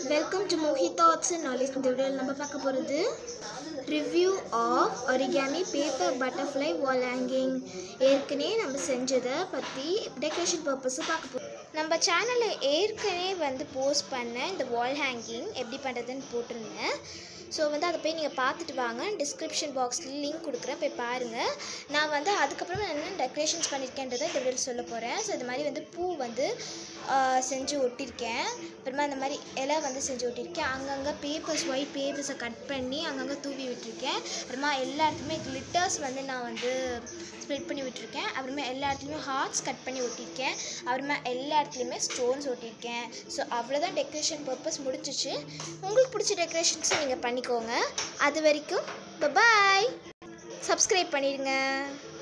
welcome to Mohi thoughts and knowledge இந்த வீடியோவில் நம்ம பார்க்க போகிறது review of origami paper butterfly wall hanging ஏற்கனவே நம்ம செஞ்சதை பற்றி டெக்கரேஷன் பர்பஸும் பார்க்க போகிறோம் நம்ம சேனலில் ஏற்கனவே வந்து போஸ்ட் பண்ண இந்த வால் ஹேங்கிங் எப்படி பண்ணுறதுன்னு போட்டிருந்தேன் ஸோ வந்து அதை போய் நீங்கள் பார்த்துட்டு வாங்க டிஸ்கிரிப்ஷன் பாக்ஸில் லிங்க் கொடுக்குறேன் போய் பாருங்கள் நான் வந்து அதுக்கப்புறம் நான் என்ன டெக்கரேஷன்ஸ் பண்ணியிருக்கேன்றதை இந்த வீடியோவில் சொல்ல போகிறேன் ஸோ இது மாதிரி வந்து பூ வந்து ஆ, செஞ்சு ஒட்டியிருக்கேன் அப்புறமா இந்த மாதிரி இலை வந்து செஞ்சு ஒட்டியிருக்கேன் அங்கங்கே பேப்பர்ஸ் ஒயிட் பேப்பர்ஸை கட் பண்ணி அங்கங்கே தூவி விட்டுருக்கேன் அப்புறமா எல்லா இடத்துலையுமே கிளிட்டர்ஸ் வந்து நான் வந்து ஸ்ப்ரெட் பண்ணி விட்டுருக்கேன் அப்புறமா எல்லா இடத்துலையுமே ஹார்ட்ஸ் கட் பண்ணி ஒட்டியிருக்கேன் அப்புறமா எல்லா இடத்துலையுமே ஸ்டோன்ஸ் ஒட்டியிருக்கேன் ஸோ அவ்வளோதான் டெக்கரேஷன் பர்பஸ் முடிஞ்சிச்சு உங்களுக்கு பிடிச்ச டெக்கரேஷன்ஸை நீங்கள் பண்ணிக்கோங்க அது வரைக்கும் பாய் சப்ஸ்கிரைப் பண்ணிடுங்க